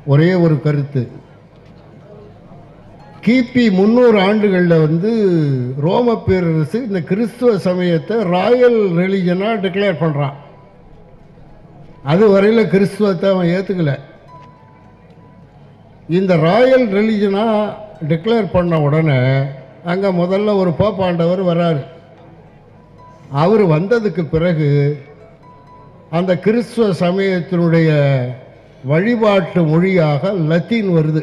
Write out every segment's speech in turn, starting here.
ஒரே ஒரு கருத்து கிபி முந்நூறு ஆண்டுகளில் வந்து ரோம பேரரசு இந்த கிறிஸ்துவ சமயத்தை ராயல் ரிலிஜனாக டிக்ளேர் பண்ணுறான் அது வரையில் கிறிஸ்துவத்தை அவன் ஏற்றுக்கல இந்த ராயல் ரிலிஜனாக டிக்ளேர் பண்ண உடனே அங்கே முதல்ல ஒரு போப்பாண்டவர் வராரு அவர் வந்ததுக்கு பிறகு அந்த கிறிஸ்துவ சமயத்தினுடைய வழிபாட்டு மொழியாக லத்தீன் வருது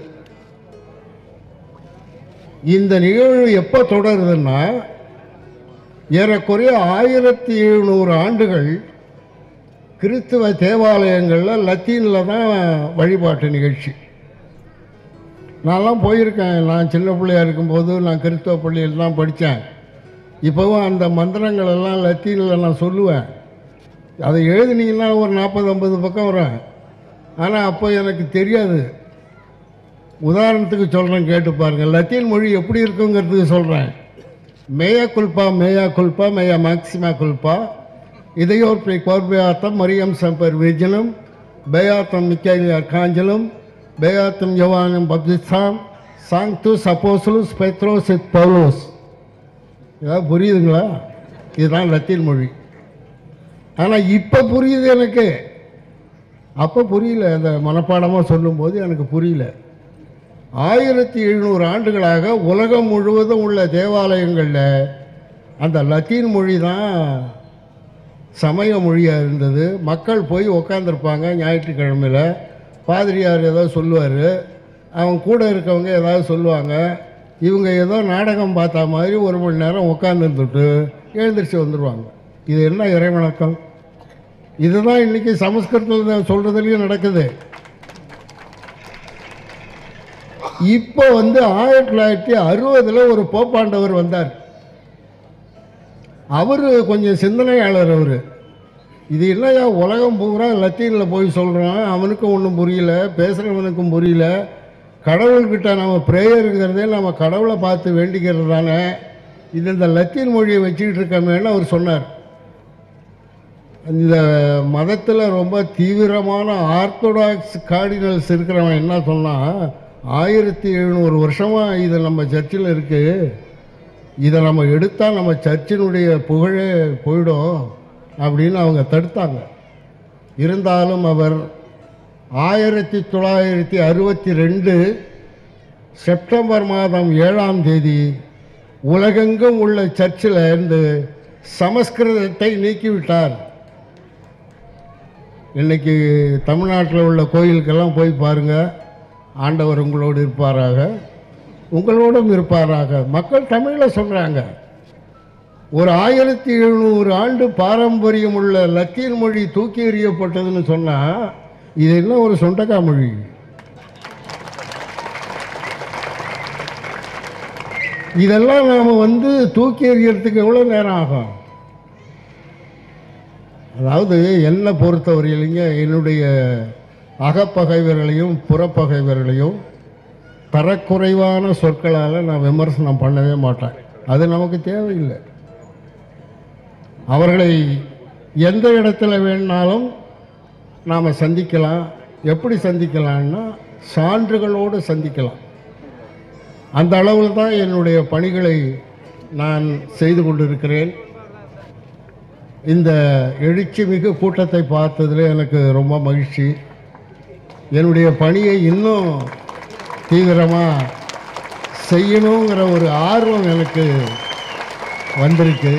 இந்த நிகழ்வு எப்போ தொடருதுன்னா ஏறக்குறைய ஆயிரத்தி எழுநூறு ஆண்டுகள் கிறிஸ்துவ தேவாலயங்களில் லத்தீனில் தான் வழிபாட்டு நிகழ்ச்சி நான்லாம் போயிருக்கேன் நான் சின்ன பிள்ளையா இருக்கும்போது நான் கிறிஸ்தவ பள்ளியில் தான் படித்தேன் இப்போவும் அந்த மந்திரங்கள் எல்லாம் லத்தீனில் நான் சொல்லுவேன் அதை எழுதுனீங்கன்னா ஒரு நாற்பது ஐம்பது பக்கம் வரும் ஆனால் அப்போ எனக்கு தெரியாது உதாரணத்துக்கு சொல்கிறேன் கேட்டு பாருங்கள் லத்தீன் மொழி எப்படி இருக்குங்கிறதுக்கு சொல்கிறேன் மேயா குல்பா மேயா குல்பா மேயா மேக்சிமா குல்பா இதையோர் பிரி கோர்பேயாத்தம் மரியம் சம்பர் விஜனம் பேயாத்தம் மிக்கேலி அர்காஞ்சலம் பேயாத்தம் யவானம் பப்திஸ்தான் சாங்துஸ் அப்போசலுஸ் பெத்ரோஸ் இத் பவுலோஸ் ஏதாவது புரியுதுங்களா இதுதான் லத்தீன் மொழி ஆனால் இப்போ புரியுது எனக்கு அப்போ புரியல அந்த மனப்பாடமாக சொல்லும்போது எனக்கு புரியல ஆயிரத்தி எழுநூறு ஆண்டுகளாக உலகம் முழுவதும் உள்ள தேவாலயங்களில் அந்த லத்தீன் மொழி தான் சமய மொழியாக இருந்தது மக்கள் போய் உக்காந்துருப்பாங்க ஞாயிற்றுக்கிழமையில் பாதிரியார் ஏதோ சொல்லுவார் அவன் கூட இருக்கவங்க ஏதாவது சொல்லுவாங்க இவங்க ஏதோ நாடகம் பார்த்த மாதிரி ஒரு மணி நேரம் உட்காந்துருந்துட்டு எழுந்திரிச்சு வந்துடுவாங்க இது என்ன இறைவணக்கம் இதுதான் இன்றைக்கி சமஸ்கிருதத்தில் சொல்கிறதுலையும் நடக்குது இப்போ வந்து ஆயிரத்தி தொள்ளாயிரத்தி அறுபதில் ஒரு போப்பாண்டவர் வந்தார் அவர் கொஞ்சம் சிந்தனையாளர் அவர் இது என்னையா உலகம் பூரா லத்தீனில் போய் சொல்கிறான் அவனுக்கும் ஒன்றும் புரியல பேசுகிறவனுக்கும் புரியல கடவுள்கிட்ட நம்ம ப்ரேயருங்கிறதே நம்ம கடவுளை பார்த்து வேண்டிக்கிறது தானே இது இந்த லத்தீன் மொழியை வச்சுக்கிட்டு இருக்கமேன்னு அவர் சொன்னார் இந்த மதத்தில் ரொம்ப தீவிரமான ஆர்த்தடாக்ஸ் கார்டினல்ஸ் இருக்கிறவன் என்ன சொன்னான் ஆயிரத்தி எழுநூறு வருஷமாக இது நம்ம சர்ச்சில் இருக்குது இதை நம்ம எடுத்தால் நம்ம சர்ச்சினுடைய புகழே போயிடும் அப்படின்னு அவங்க தடுத்தாங்க இருந்தாலும் அவர் ஆயிரத்தி தொள்ளாயிரத்தி அறுபத்தி ரெண்டு செப்டம்பர் மாதம் ஏழாம் தேதி உலகெங்கும் உள்ள சர்ச்சில் இருந்து சமஸ்கிருதத்தை நீக்கிவிட்டார் இன்னைக்கு தமிழ்நாட்டில் உள்ள கோயிலுக்கெல்லாம் போய் பாருங்கள் ஆண்டவர் உங்களோடு இருப்பாராக உங்களோடும் இருப்பாராக மக்கள் தமிழில் சொல்கிறாங்க ஒரு ஆயிரத்தி எழுநூறு ஆண்டு பாரம்பரியம் உள்ள லத்தீன் மொழி தூக்கி எறியப்பட்டதுன்னு சொன்னால் இது என்ன ஒரு சொண்டக்கா மொழி இதெல்லாம் நாம் வந்து தூக்கி எறியறதுக்கு எவ்வளோ நேரம் ஆகும் அதாவது என்னை பொறுத்தவரையிலைங்க என்னுடைய அகப்பகைவர்களையும் புறப்பகைவர்களையும் தரக்குறைவான சொற்களால் நான் விமர்சனம் பண்ணவே மாட்டேன் அது நமக்கு தேவையில்லை அவர்களை எந்த இடத்துல வேணாலும் நாம் சந்திக்கலாம் எப்படி சந்திக்கலாம்னா சான்றுகளோடு சந்திக்கலாம் அந்த அளவில் தான் என்னுடைய பணிகளை நான் செய்து கொண்டிருக்கிறேன் இந்த எழுச்சி மிகு கூட்டத்தை பார்த்ததில் எனக்கு ரொம்ப மகிழ்ச்சி என்னுடைய பணியை இன்னும் தீவிரமாக செய்யணுங்கிற ஒரு ஆர்வம் எனக்கு வந்திருக்கு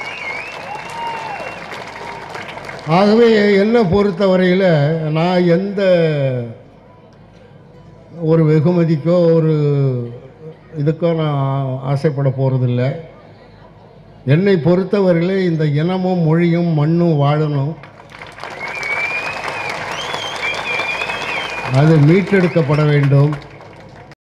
ஆகவே என்னை பொறுத்தவரையில் நான் எந்த ஒரு வெகுமதிக்கோ ஒரு இதுக்கோ நான் ஆசைப்பட போகிறதில்ல என்னை பொறுத்தவரையிலே இந்த இனமும் மொழியும் மண்ணும் வாழணும் அது மீட்டெடுக்கப்பட வேண்டும்